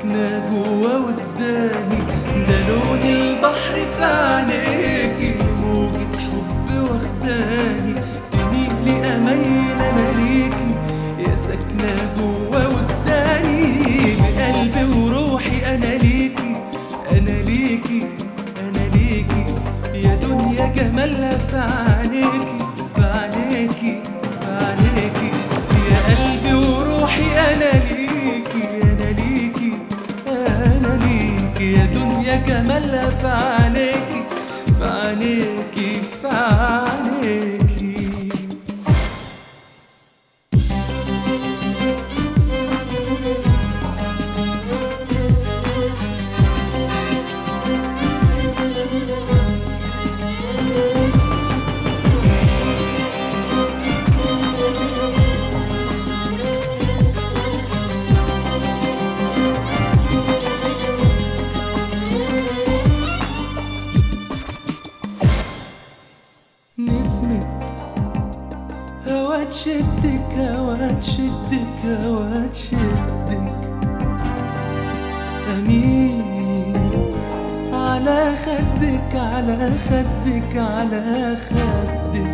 ساكنة جوا وجداني ده لون البحر في عينيكي موجة حب واخداني تميلي أميل أنا ليكي يا ساكنة جوا وجداني بقلبي وروحي أنا ليكي أنا ليكي أنا ليكي يا دنيا جمالها في عينيكي في عينيكي في عينيكي يا قلبي وروحي أنا ليكي أنا ليكي أنا ليكي يا دنيا جمالها في عينيكي في عينيكي في عينيكي نسمة هوا تشدك هوا تشدك هوا تشدك أمين على خدك على خدك على خدك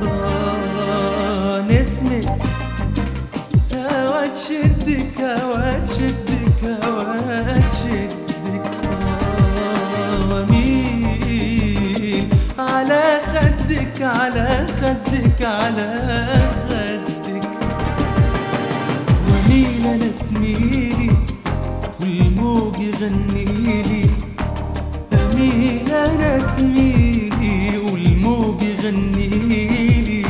آه نسمة هوا تشدك هوا تشدك هوا تشدك آه مين على خدك على خدك على خدك ومين انا تميلي والموج يغنيلي امين انا تميلي والموج يغنيلي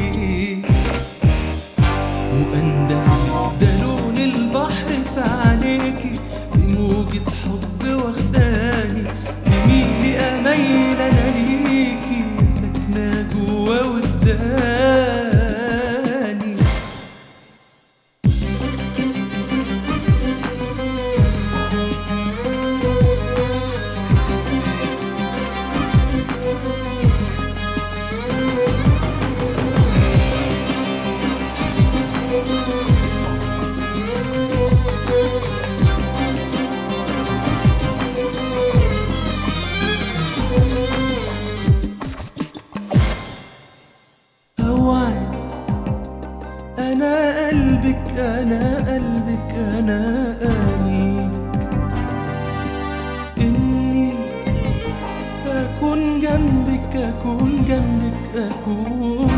وأندى ده لون البحر في عينيكي بموجة حب واخداني تميلي أميل أنا ليكي ساكنة جوا وجداني أوعد أنا قلبك أنا قلبك أنا قلبك إني أكون جنبك أكون جنبك أكون